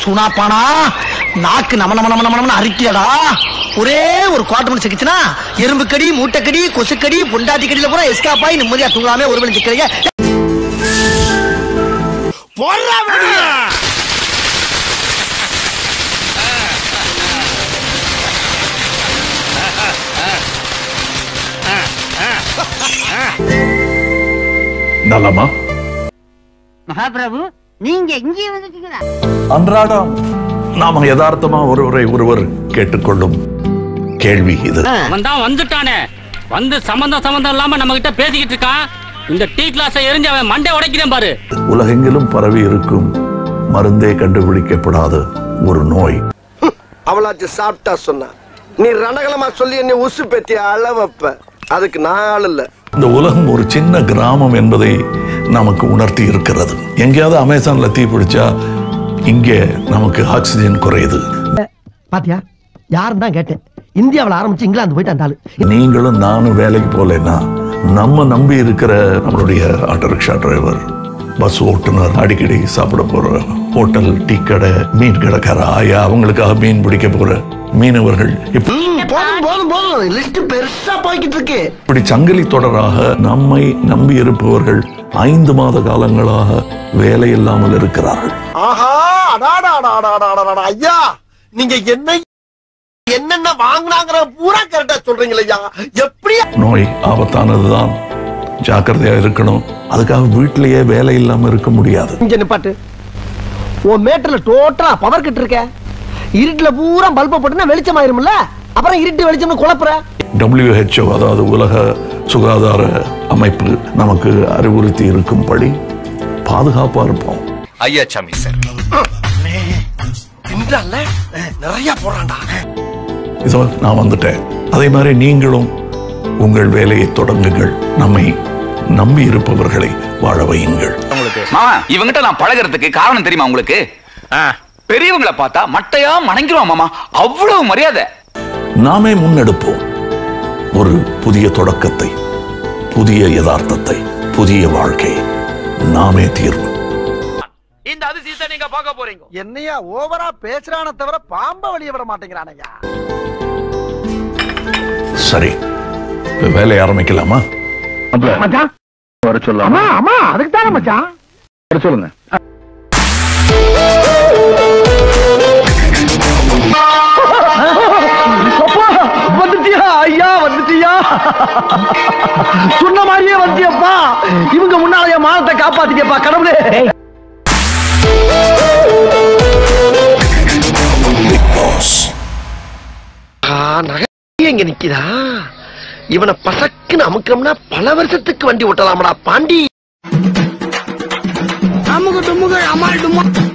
சூனாப்பானா நாக்கு நம நம நம நம அரிக்கியடா ஒரே ஒரு குவாட்டர் மணி சிக்கிச்சுனா எறும்பு கடி மூட்டைக்கடி கொசுக்கடி பொண்டாட்டி கடியில பூரா எஸ்காப் ஆகி நிம்மதியா தூங்காம ஒரு மணி சிக்கிறீங்க நலமா மகாபிரபு நீங்க இங்கே வந்துட்டீங்களா அன்றாடம் நாம யதார்த்தமா ஒருவரை ஒருவர் கேட்டுக்கொள்ளும் கேள்வி இது அவன் தான் வந்துட்டானே வந்து சம்பந்தம் சம்பந்தம் இல்லாம நம்ம கிட்ட பேசிக்கிட்டு இருக்கான் இந்த டீ கிளாஸை எரிஞ்சு அவன் மண்டை உடைக்கிறேன் பாரு உலகெங்கிலும் பரவி இருக்கும் மருந்தே கண்டுபிடிக்கப்படாத ஒரு நோய் அவளாச்சு சாப்பிட்டா சொன்னா நீ ரணகலமா சொல்லி என்னை உசு பெத்தி அழ வைப்ப அதுக்கு நான் ஆள் இல்ல இந்த உலகம் ஒரு சின்ன கிராமம் என்பதை நமக்கு உணர்த்தி இருக்கிறது எங்கேயாவது அமேசான்ல தீ பிடிச்சா இங்கே நமக்கு ஆக்சிஜன் குறையுது பாத்தியா யாரும் தான் கேட்டேன் இந்தியாவில் ஆரம்பிச்சு இங்கிலாந்து போயிட்டு அந்த ஆளு நீங்களும் நானும் வேலைக்கு போகலைன்னா நம்ம நம்பி இருக்கிற நம்மளுடைய ஆட்டோ ரிக்ஷா டிரைவர் பஸ் ஓட்டுநர் அடிக்கடி சாப்பிட போற ஹோட்டல் டீ கடை மீன் கடைக்கார ஆயா அவங்களுக்காக மீன் பிடிக்க போற மீனவர்கள் இப்ப- போதும் போதும் போதும் லிஸ்ட் பெருசா போய்கிட்டு இருக்கு இப்படி சங்கிலி தொடராக நம்மை நம்பி இருப்பவர்கள் ஐந்து மாத காலங்களாக வேலை இல்லாமல் இருக்கிறார்கள் ஆஹா அடாடா அடாடா அடாடா ஐயா நீங்க என்ன என்னென்ன வாங்கினாங்கிற பூரா கரெக்டா சொல்றீங்களா ஐயா எப்படி நோய் ஆபத்தானதுதான் ஜாக்கிரதையா இருக்கணும் அதுக்காக வீட்டிலேயே வேலை இல்லாம இருக்க முடியாது இங்க நிப்பாட்டு உன் மேட்டர்ல டோட்டலா பவர் கிட்ட இருக்க இருட்டுல பூரா பல்ப போட்டுனா வெளிச்சம் ஆயிரும்ல அப்புறம் இருட்டு வெளிச்சம்னு குழப்புற WHO அதாவது உலக சுகாதார அமைப்பு நமக்கு அறிவுறுத்தி இருக்கும்படி பாதுகாப்பா இருப்போம் ஐயா சாமி சார் தின்றான்ல நிறைய போறான்டா இதோ நான் வந்துட்டேன் அதே மாதிரி நீங்களும் உங்கள் வேலையை தொடங்குங்கள் நம்மை நம்பி இருப்பவர்களை வாழ வையுங்கள் மாமா இவங்கிட்ட நான் பழகுறதுக்கு காரணம் தெரியுமா உங்களுக்கு பெரியவங்களை பார்த்தா மட்டையா மணங்கிருவான் மாமா அவ்வளவு மரியாதை நாமே முன்னெடுப்போம் ஒரு புதிய தொடக்கத்தை புதிய யதார்த்தத்தை புதிய வாழ்க்கை நாமே தீர்வு இந்த அதிசயத்தை நீங்க பார்க்க போறீங்க என்னையா ஓவரா பேசுறான தவிர பாம்ப வெளிய விட மாட்டேங்கிறானையா சரி இப்ப வேலையை ஆரம்பிக்கலாமா வர சொல்லலாம் ஆமா அதுக்கு தானே மச்சான் வர சொல்லுங்க வந்துட்டியா ஐயா வந்துட்டியா சொன்ன மாதிரியே வந்துட்டியப்பா இவங்க முன்னால என் மானத்தை காப்பாத்திட்டியப்பா கடவுளே நகை எங்க நிக்குதா இவனை பசக்குன்னு அமுக்கம்னா பல வருஷத்துக்கு வண்டி ஓட்டலாமடா பாண்டி அமுக டுமுக அமால் டுமா